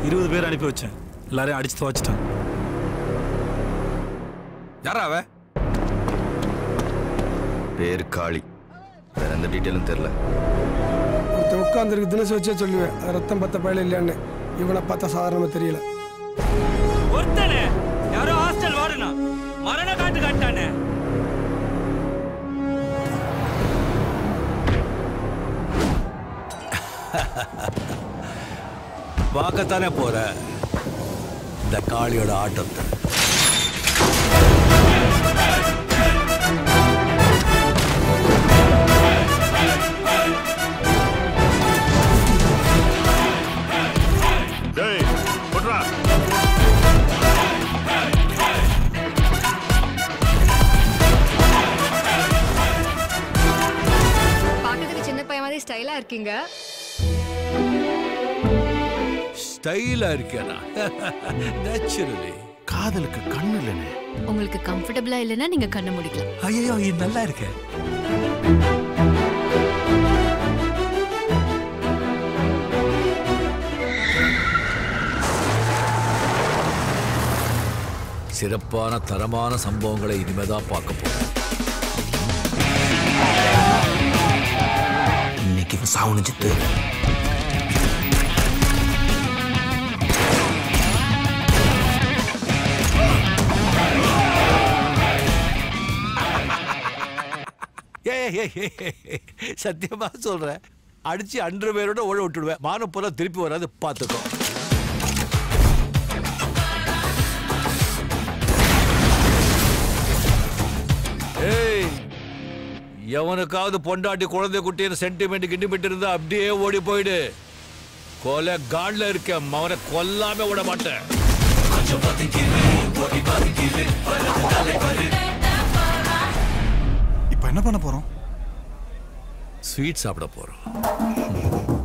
இருபது பேர் அனுப்பி வச்சேன் எல்லாரையும் அடிச்சு துவச்சிட்டான் யாரா அவ பேர் காளி வேற எந்த டீட்டெயிலும் தெரில ஒருத்தன் உட்காந்துருக்கு தினசு வச்சே சொல்லுவேன் அது ரத்தம் பத்த பயல இல்லையான்னு இவனை பார்த்தா சாதாரணமாக தெரியல ஒருத்தனே யாரோ ஹாஸ்டல் வாடுனா மரண காட்டு காட்டானே பார்க்கத்தானே போற இந்த காளியோட ஆட்டத்தை டேய் விட்றா பார்க்கறதுக்கு சின்ன பையன் மாதிரி ஸ்டைலா இருக்கீங்க ஸ்டைலா இருக்கேனா நேச்சுரலி காதலுக்கு கண்ணு இல்லைனே உங்களுக்கு கம்ஃபர்டபுளா இல்லைன்னா நீங்க கண்ணை முடிக்கலாம் ஐயோ இது நல்லா இருக்கே சிறப்பான தரமான சம்பவங்களை இனிமேதான் பார்க்க போறோம் இன்னைக்கு சாவுனு சித்து ஏய், ஏய், ஏய், ஏய், சத்தியமா சொல்றேன் அடிச்சு அன்று பேரோட ஓட விட்டுடுவேன் மானம் போல திருப்பி வராது பார்த்துக்கோ ஏய் எவனுக்காவது பொண்டாட்டி குழந்தை குட்டின்னு சென்டிமெண்ட் கிண்டிமெண்ட் இருந்தா அப்படியே ஓடி போயிடு கொலை காட்ல இருக்க அவனை கொல்லாம விட மாட்டேன் இப்போ என்ன பண்ண போறோம் ஸ்வீட் சாப்பிட போறோம்